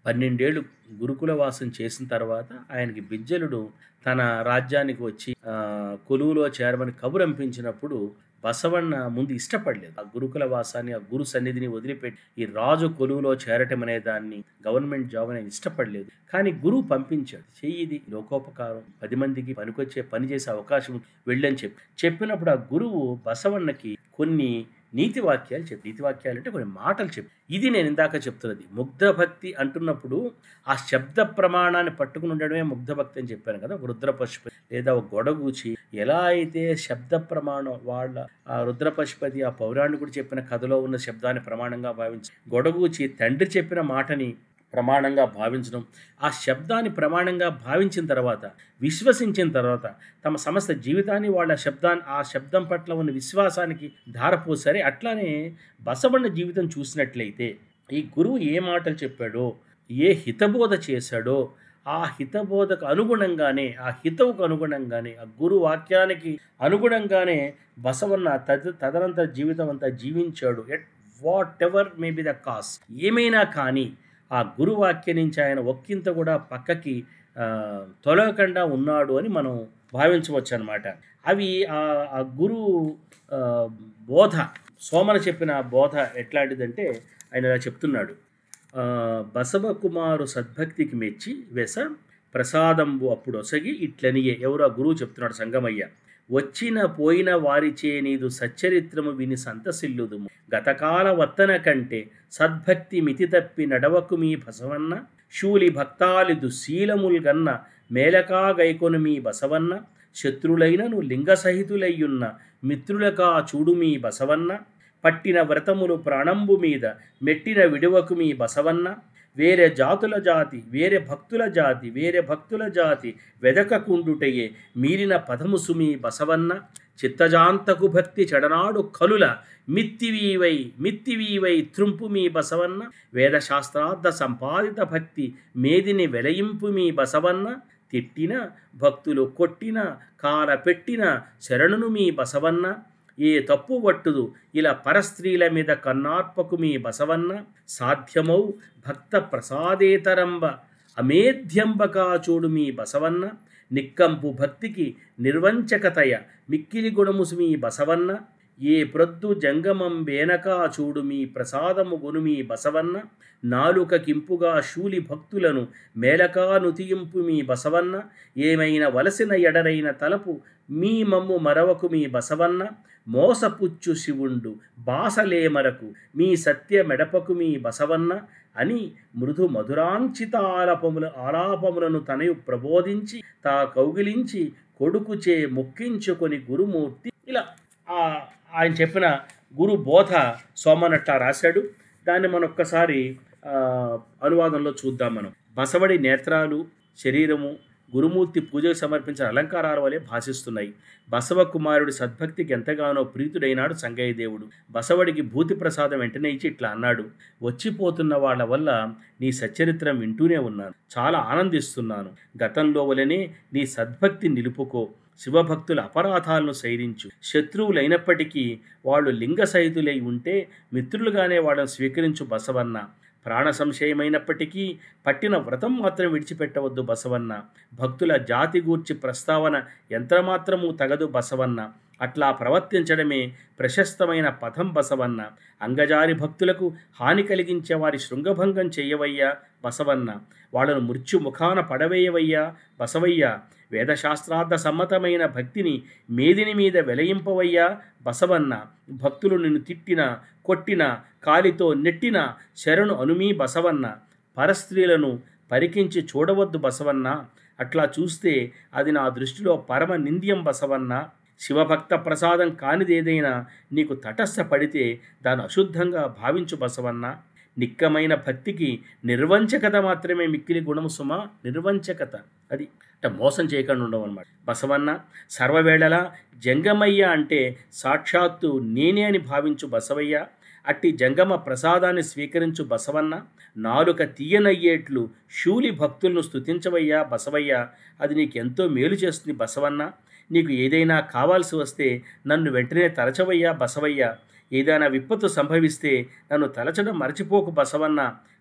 పన్నెండేళ్ళు గురుకుల వాసం చేసిన తర్వాత ఆయనకి బిజ్జలుడు తన రాజ్యానికి వచ్చి ఆ, కొలువులో చేరమని కబురంపించినప్పుడు బసవಣ್ణ ముందు ఇష్టపడలేదు ఆ గురుకుల వాసాన్ని ఆ గురు సన్నిధిని వదిలిపెట్టి ఈ రాజు కొలువులో చేరటం అనే దాన్ని గవర్నమెంట్ జాబ్ అనేది ఇష్టపడలేదు కానీ గురువు పంపించాడు చెయ్యి ఇది లోకోపకారం పది మందికి పనికొచ్చే పని చేసే అవకాశం ఉంది, వెళ్ళని చెప్పి చెప్పినప్పుడు ఆ గురువు బసవన్నకి కొన్ని నీతి వాక్యాలు చెప్పి నీతి వాక్యాలు అంటే కొన్ని మాటలు చెప్పి ఇది నేను ఇందాక చెప్తున్నది ముగ్ధ భక్తి అంటున్నప్పుడు ఆ శబ్ద ప్రమాణాన్ని పట్టుకుని ఉండడమే ముగ్ధ భక్తి అని చెప్పాను కదా ఒక రుద్ర పశుపతి లేదా ఒక గొడగూచి ఎలా అయితే శబ్ద ప్రమాణం వాళ్ళ ఆ రుద్ర పశుపతి ఆ పౌరాణికుడు చెప్పిన కథలో ఉన్న శబ్దాన్ని ప్రమాణంగా భావించి గొడగూచి తండ్రి చెప్పిన మాటని ప్రమాణంగా భావించడం ఆ శబ్దాన్ని ప్రమాణంగా భావించిన తర్వాత విశ్వసించిన తర్వాత తమ సమస్త జీవితాన్ని వాళ్ళ శబ్దాన్ని ఆ శబ్దం పట్ల ఉన్న విశ్వాసానికి ధారపోసారి అట్లానే బసవన్న జీవితం చూసినట్లయితే ఈ గురువు ఏ మాటలు చెప్పాడో ఏ హితబోధ చేశాడో ఆ హితబోధకు అనుగుణంగానే ఆ హితవుకు అనుగుణంగానే ఆ గురు వాక్యానికి అనుగుణంగానే బసవన్న తద తదనంతర జీవితం అంతా జీవించాడు at whatever may be the cause ఏమైనా కానీ ఆ గురువాక్య నుంచి ఆయన ఒక్కింత కూడా పక్కకి ఆ, తొలగకుండా ఉన్నాడు అని మనం భావించవచ్చు అనమాట అవి ఆ ఆ గురు ఆ, బోధ సోమన చెప్పిన బోధ ఎట్లాంటిదంటే ఆయన ఇలా చెప్తున్నాడు ఆ, బసవ కుమారు సద్భక్తికి మెచ్చి వెస ప్రసాదంబు అప్పుడు ఒసగి ఇట్లనియే ఎవరు ఆ గురువు చెప్తున్నాడు సంగమయ్య వచ్చిన పోయిన వారిచే నీదు సచ్చరిత్రము విని సంతసిల్లుదుము గతకాల వత్తన కంటే సద్భక్తి మితి తప్పి నడవకు మీ బసవన్న శూలి భక్తాలిదు శీలముల్గన్న మేలకా గైకొను మీ బసవన్న శత్రులైనను లింగ సహితులయ్యున్న మిత్రులకా చూడు మీ బసవన్న పట్టిన వ్రతములు ప్రాణంబు మీద మెట్టిన విడువకు మీ బసవన్న వేరే జాతుల జాతి వేరే భక్తుల జాతి వేరే భక్తుల జాతి వెదకకుండుటయే మీరిన పదము సుమి బసవన్న చిత్తజాంతకు భక్తి చెడనాడు కలుల మిత్తివీవై మిత్తివీవై త్రుంపు మీ బసవన్న వేదశాస్త్రార్థ సంపాదిత భక్తి మేదిని వెలయింపు మీ బసవన్న తిట్టిన భక్తులు కొట్టిన కాల పెట్టిన శరణును మీ బసవన్న ఏ తప్పు వట్టుదు ఇలా పరస్త్రీల మీద కన్నార్పకు మీ బసవన్న సాధ్యమౌ భక్త ప్రసాదేతరంబ అమేధ్యంబకా చూడు మీ బసవన్న నిక్కంపు భక్తికి నిర్వంచకతయ మిక్కిలి గుణముసు మీ బసవన్న ఏ ప్రొద్దు జంగమం వేనకా చూడు మీ ప్రసాదము గును మీ బసవన్న నాలుక కింపుగా శూలి భక్తులను మేలకా నుతియింపు మీ బసవన్న ఏమైనా వలసిన ఎడరైన తలపు మీ మమ్ము మరవకు మీ బసవన్న మోసపుచ్చు శివుండు బాసలేమరకు మీ సత్య మెడపకు మీ బసవన్న అని మృదు మధురాంచిత ఆలాపముల ఆలాపములను తనయు ప్రబోధించి తా కౌగిలించి కొడుకుచే మొక్కించుకొని గురుమూర్తి ఇలా ఆ ఆయన చెప్పిన గురు బోధ సోమనట్ల రాశాడు దాన్ని మనం ఒక్కసారి ఆ, అనువాదంలో చూద్దాం మనం బసవడి నేత్రాలు శరీరము గురుమూర్తి పూజకు సమర్పించిన అలంకారాల వలె భాషిస్తున్నాయి బసవ కుమారుడి సద్భక్తికి ఎంతగానో ప్రీతుడైనాడు సంగయ్య దేవుడు బసవడికి భూతి ప్రసాదం వెంటనే ఇచ్చి ఇట్లా అన్నాడు వచ్చిపోతున్న వాళ్ళ వల్ల నీ సచ్చరిత్రం వింటూనే ఉన్నాను చాలా ఆనందిస్తున్నాను గతంలో వలనే నీ సద్భక్తి నిలుపుకో శివభక్తుల అపరాధాలను సైరించు శత్రువులైనప్పటికీ వాళ్ళు లింగ సహితులై ఉంటే మిత్రులుగానే వాళ్ళని స్వీకరించు బసవన్న ప్రాణ సంశయమైనప్పటికీ పట్టిన వ్రతం మాత్రం విడిచిపెట్టవద్దు బసవన్న భక్తుల జాతి గూర్చి ప్రస్తావన ఎంతమాత్రము తగదు బసవన్న అట్లా ప్రవర్తించడమే ప్రశస్తమైన పథం బసవన్న అంగజారి భక్తులకు హాని కలిగించే వారి శృంగభంగం చెయ్యవయ్యా బసవన్న వాళ్ళను మృత్యు ముఖాన పడవేయవయ్యా బసవయ్య వేదశాస్త్రార్థ సమ్మతమైన భక్తిని మేదిని మీద వెలయింపవయ్యా బసవన్న భక్తులు నిన్ను తిట్టిన కొట్టిన కాలితో నెట్టిన శరణు అనుమీ బసవన్న పరస్త్రీలను పరికించి చూడవద్దు బసవన్న అట్లా చూస్తే అది నా దృష్టిలో పరమ నింద్యం బసవన్న శివభక్త ప్రసాదం కానిదేదైనా నీకు తటస్థపడితే దాన్ని అశుద్ధంగా భావించు బసవన్న నిక్కమైన భక్తికి నిర్వంచకత మాత్రమే మిక్కిలి గుణము సుమ నిర్వంచకత అది అంటే మోసం చేయకుండా ఉండవు అనమాట బసవన్న సర్వవేళలా జంగమయ్య అంటే సాక్షాత్తు నేనే అని భావించు బసవయ్య అట్టి జంగమ ప్రసాదాన్ని స్వీకరించు బసవన్న నాలుక తీయనయ్యేట్లు శూలి భక్తులను స్తుతించవయ్యా బసవయ్య అది నీకు ఎంతో మేలు చేస్తుంది బసవన్న నీకు ఏదైనా కావాల్సి వస్తే నన్ను వెంటనే తలచవయ్యా బసవయ్య ఏదైనా విపత్తు సంభవిస్తే నన్ను తలచడం మరచిపోకు బసవన్న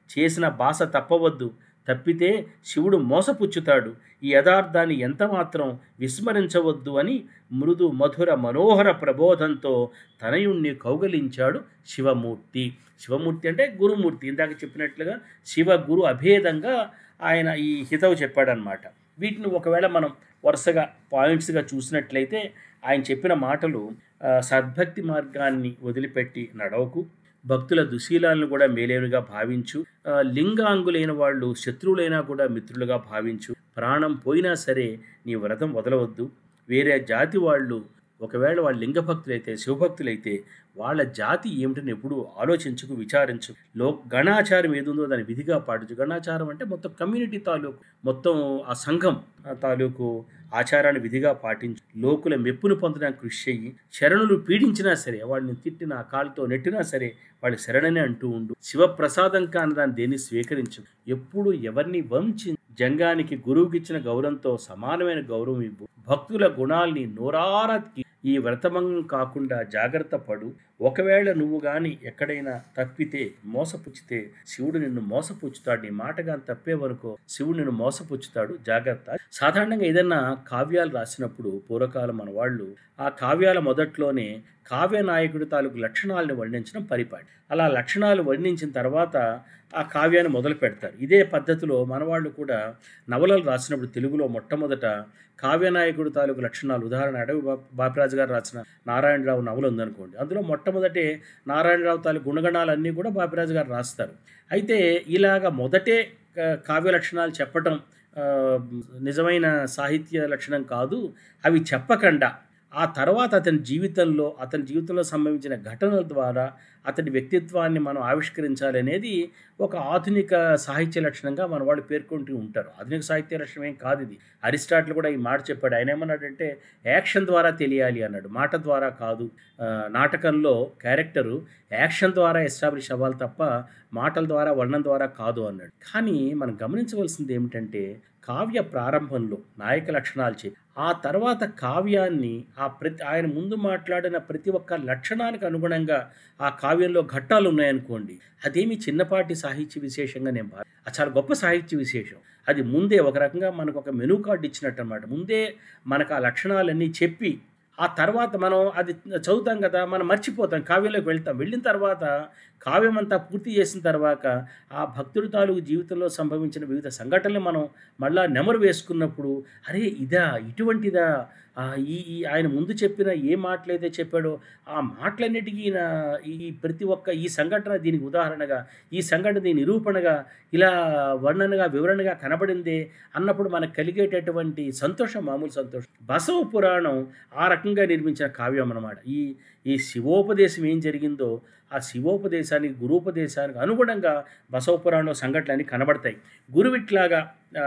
చేసిన బాస తప్పవద్దు తప్పితే శివుడు మోసపుచ్చుతాడు ఈ యథార్థాన్ని ఎంతమాత్రం విస్మరించవద్దు అని మృదు మధుర మనోహర ప్రబోధంతో తనయుణ్ణి కౌగలించాడు శివమూర్తి శివమూర్తి అంటే గురుమూర్తి ఇందాక చెప్పినట్లుగా శివ గురు అభేదంగా ఆయన ఈ హితవు చెప్పాడనమాట వీటిని ఒకవేళ మనం వరుసగా పాయింట్స్గా చూసినట్లయితే ఆయన చెప్పిన మాటలు ఆ, సద్భక్తి మార్గాన్ని వదిలిపెట్టి నడవకు భక్తుల దుశీలాలను కూడా మేలేనుగా భావించు ఆ, లింగాంగులైన వాళ్ళు శత్రువులైనా కూడా మిత్రులుగా భావించు ప్రాణం పోయినా సరే నీ వ్రతం వదలవద్దు వేరే జాతి వాళ్ళు ఒకవేళ వాళ్ళు లింగభక్తులైతే శివభక్తులైతే వాళ్ళ జాతి ఏమిటని ఎప్పుడు ఆలోచించుకు విచారించు లో గణాచారం ఏదుందో దాన్ని విధిగా పాటించు గణాచారం అంటే మొత్తం కమ్యూనిటీ తాలూకు మొత్తం ఆ సంఘం ఆ తాలూకు ఆచారాన్ని విధిగా పాటించు లోకుల మెప్పును పొందడానికి కృషి చెయ్యి శరణులు పీడించినా సరే వాడిని తిట్టినా కాలుతో నెట్టినా సరే వాళ్ళు శరణనే అంటూ ఉండు శివప్రసాదం కాని దాన్ని దేన్ని స్వీకరించు ఎప్పుడు ఎవరిని వంచి జంగానికి గురువుకిచ్చిన గౌరవంతో సమానమైన గౌరవం ఇవ్వు భక్తుల గుణాల్ని నోరారత్కి ఈ వ్రతభంగం కాకుండా జాగ్రత్త పడు ఒకవేళ నువ్వు గాని ఎక్కడైనా తప్పితే మోసపుచ్చితే శివుడు నిన్ను మోసపుచ్చుతాడు నీ మాటగా తప్పేవనుకో శివుడు నిన్ను మోసపుచ్చుతాడు జాగ్రత్త సాధారణంగా ఏదైనా కావ్యాలు రాసినప్పుడు పూర్వకాలం మన వాళ్ళు ఆ కావ్యాల మొదట్లోనే కావ్య నాయకుడి తాలూకు లక్షణాలను వర్ణించడం పరిపాటి అలా లక్షణాలు వర్ణించిన తర్వాత ఆ కావ్యాన్ని మొదలు పెడతారు ఇదే పద్ధతిలో మనవాళ్ళు కూడా నవలలు రాసినప్పుడు తెలుగులో మొట్టమొదట కావ్యనాయకుడు తాలూకు లక్షణాలు ఉదాహరణ అడవి బా- బాపిరాజు గారు రాసిన నారాయణరావు నవల ఉందనుకోండి అందులో మొట్టమొదటే నారాయణరావు తాలూకు గుణగణాలన్నీ కూడా బాపిరాజు గారు రాస్తారు అయితే ఇలాగ మొదటే కా- కావ్య లక్షణాలు చెప్పటం ఆ, నిజమైన సాహిత్య లక్షణం కాదు అవి చెప్పకుండా ఆ తర్వాత అతని జీవితంలో అతని జీవితంలో సంభవించిన ఘటనల ద్వారా అతని వ్యక్తిత్వాన్ని మనం ఆవిష్కరించాలి అనేది ఒక ఆధునిక సాహిత్య లక్షణంగా మన వాళ్ళు పేర్కొంటూ ఉంటారు ఆధునిక సాహిత్య లక్షణం ఏం కాదు ఇది అరిస్టాటిల్ కూడా ఈ మాట చెప్పాడు ఆయన ఏమన్నాడంటే యాక్షన్ ద్వారా తెలియాలి అన్నాడు మాట ద్వారా కాదు ఆ, నాటకంలో క్యారెక్టరు యాక్షన్ ద్వారా ఎస్టాబ్లిష్ అవ్వాలి తప్ప మాటల ద్వారా వర్ణం ద్వారా కాదు అన్నాడు కానీ మనం గమనించవలసింది ఏమిటంటే కావ్య ప్రారంభంలో నాయక లక్షణాలు చెప్పి ఆ తర్వాత కావ్యాన్ని ఆ ప్రతి ఆయన ముందు మాట్లాడిన ప్రతి ఒక్క లక్షణానికి అనుగుణంగా ఆ కావ్యంలో ఘట్టాలు ఉన్నాయనుకోండి అదేమి చిన్నపాటి సాహిత్య విశేషంగా నేను భావి అది చాలా గొప్ప సాహిత్య విశేషం అది ముందే ఒక రకంగా మనకు ఒక మెనూ కార్డు ఇచ్చినట్టు అనమాట ముందే మనకు ఆ లక్షణాలన్నీ చెప్పి ఆ తర్వాత మనం అది చదువుతాం కదా మనం మర్చిపోతాం కావ్యంలోకి వెళ్తాం వెళ్ళిన తర్వాత కావ్యం అంతా పూర్తి చేసిన తర్వాత ఆ భక్తుడి తాలూకు జీవితంలో సంభవించిన వివిధ సంఘటనలు మనం మళ్ళా నెమరు వేసుకున్నప్పుడు అరే ఇదా ఇటువంటిదా ఆ, ఈ ఈ ఆయన ముందు చెప్పిన ఏ మాటలైతే చెప్పాడో ఆ మాటలన్నిటికీ ఈయన ఈ ప్రతి ఒక్క ఈ సంఘటన దీనికి ఉదాహరణగా ఈ సంఘటన దీని నిరూపణగా ఇలా వర్ణనగా వివరణగా కనబడిందే అన్నప్పుడు మనకు కలిగేటటువంటి సంతోషం మామూలు సంతోషం బసవ పురాణం ఆ రకంగా నిర్మించిన కావ్యం అన్నమాట ఈ ఈ శివోపదేశం ఏం జరిగిందో ఆ శివోపదేశానికి గురూపదేశానికి అనుగుణంగా బసవ పురాణంలో సంఘటనలు కనబడతాయి గురువిట్లాగా ఆ,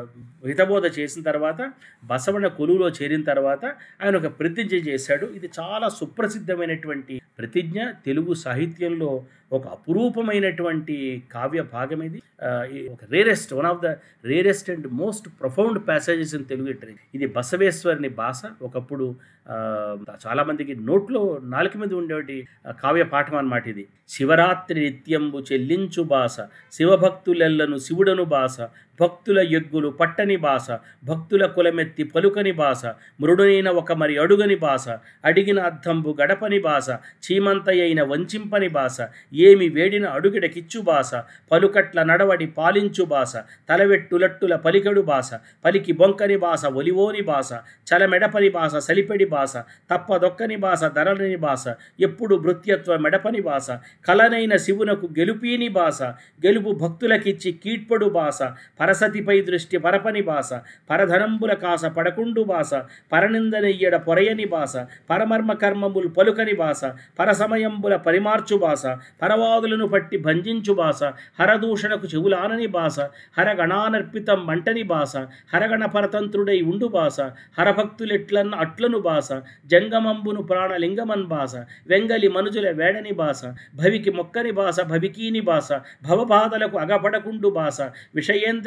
హితబోధ చేసిన తర్వాత బసవన కొలువులో చేరిన తర్వాత ఆయన ఒక ప్రతిజ్ఞ చేశాడు ఇది చాలా సుప్రసిద్ధమైనటువంటి ప్రతిజ్ఞ తెలుగు సాహిత్యంలో ఒక అపురూపమైనటువంటి కావ్య భాగం ఇది ఆ, ఈ ఒక rarest one of the rarest and most profound passages in Telugu literary ఇది బసవేశ్వరుని భాష ఒకప్పుడు ఆ, చాలా మందికి నోట్లో నాలుక మీద ఉండేటి ఆ, కావ్య పాఠం అన్నమాట ఇది శివరాత్రి నిత్యంబు చెల్లించు భాష శివభక్తులెల్లను శివుడను భాష భక్తుల ఎగ్గులు పట్టని భాష భక్తుల కులమెత్తి పలుకని భాష మృడునైన ఒక మరి అడుగని భాష అడిగిన అద్దంబు గడపని భాష చీమంతయైన వంచింపని భాష ఏమి వేడిన అడుగిడకిచ్చు భాష పలుకట్ల నడవడి పాలించు భాష తలవెట్టులట్టుల పలికడు భాష పలికి బొంకని భాష ఒలివోని భాష చలమెడపని భాష సలిపెడి భాష తప్పదొక్కని భాష ధరలని భాష ఎప్పుడు భృత్యత్వ మెడపని భాష కలనైన శివునకు గెలుపీని భాష గెలుపు భక్తులకిచ్చి కీడ్పడు భాష పరసతిపై దృష్టి పరపని భాష పరధనంబుల కాస పడకుండు భాష పరనిందనెయ్యడ పొరయని భాష పరమర్మ కర్మములు పలుకని భాష పరసమయంబుల పరిమార్చు భాష పరవాదులను పట్టి భంజించు భాష హరదూషణకు చెవులానని భాష హరగణానర్పితం మంటని భాష హరగణ పరతంత్రుడై ఉండు భాష హరభక్తులెట్లన్న అట్లను భాష జంగమంబును ప్రాణలింగమన్ భాష వెంగలి మనుజుల వేడని భాష భవికి మొక్కని భాష భవికీని భాష భవబాధలకు అగపడకుండు భాష విషయేంద్రియ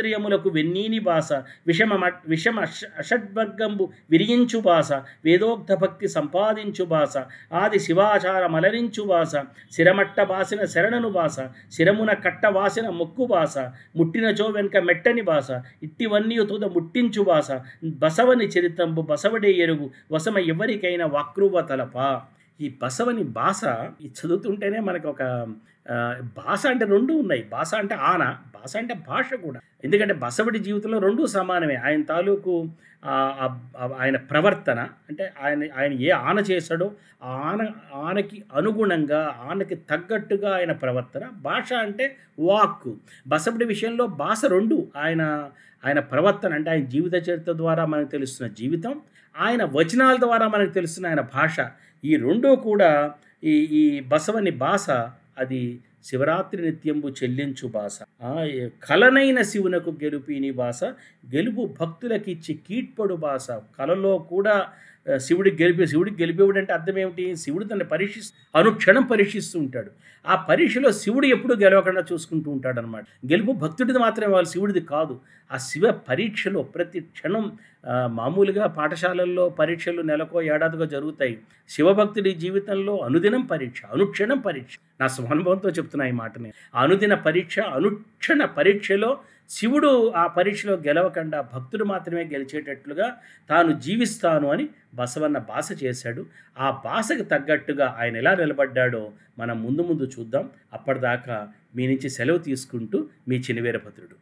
వేదేంద్రియములకు వెన్నీని భాష విషమ విషమ అష- అషడ్వర్గంబు విరియించు భాష వేదోక్త భక్తి సంపాదించు భాష ఆది శివాచార మలరించు భాష శిరమట్ట బాసిన శరణను భాష శిరమున కట్ట వాసిన మొక్కు భాష ముట్టినచో వెనుక మెట్టని భాష ఇట్టివన్నీ తుద ముట్టించు భాష బసవని చరితంబు బసవడే ఎరుగు వసమ ఎవరికైనా వక్రువ తలప ఈ బసవని భాష ఈ చదువుతుంటేనే మనకు ఒక ఆ, భాష అంటే రెండు ఉన్నాయి భాష అంటే ఆన భాష అంటే భాష కూడా ఎందుకంటే బసవడి జీవితంలో రెండు సమానమే ఆయన తాలూకు ఆ, ఆ, ఆ, ఆయన ప్రవర్తన అంటే ఆయన ఆయన ఏ ఆన చేశాడో ఆ ఆన ఆనకి అనుగుణంగా ఆనకి తగ్గట్టుగా ఆయన ప్రవర్తన భాష అంటే వాక్కు బసవడి విషయంలో భాష రెండు ఆయన ఆయన ప్రవర్తన అంటే ఆయన జీవిత చరిత్ర ద్వారా మనకు తెలుస్తున్న జీవితం ఆయన వచనాల ద్వారా మనకు తెలుస్తున్న ఆయన భాష ఈ రెండూ కూడా ఈ ఈ బసవని భాష అది శివరాత్రి నిత్యంబు చెల్లించు భాష ఆ, ఏ కలనైన శివునకు గెలుపిని భాష గెలుపు భక్తులకిచ్చి కీట్పడు భాష కలలో కూడా ఆ, శివుడికి గెలిపి శివుడికి గెలిపేవాడు అంటే అర్థం ఏమిటి శివుడు తనని పరీక్షిస్తూ అనుక్షణం పరీక్షిస్తూ ఉంటాడు ఆ పరీక్షలో శివుడు ఎప్పుడు గెలవకుండా చూసుకుంటూ ఉంటాడు అనమాట గెలుపు భక్తుడిది మాత్రమే వాళ్ళు శివుడిది కాదు ఆ శివ పరీక్షలో ప్రతి క్షణం ఆ, మామూలుగా పాఠశాలల్లో పరీక్షలు నెలకో ఏడాదిగా జరుగుతాయి శివభక్తుడి జీవితంలో అనుదినం పరీక్ష అనుక్షణం పరీక్ష నా స్వానుభవంతో చెప్తున్నా ఈ మాటని ఆ అనుదిన పరీక్ష అనుక్షణ పరీక్షలో శివుడు ఆ పరీక్షలో గెలవకుండా భక్తుడు మాత్రమే గెలిచేటట్లుగా తాను జీవిస్తాను అని బసవన్న భాష చేశాడు ఆ భాషకు తగ్గట్టుగా ఆయన ఎలా నిలబడ్డాడో మనం ముందు ముందు చూద్దాం అప్పటిదాకా మీ నుంచి సెలవు తీసుకుంటూ మీ చినివేరభద్రుడు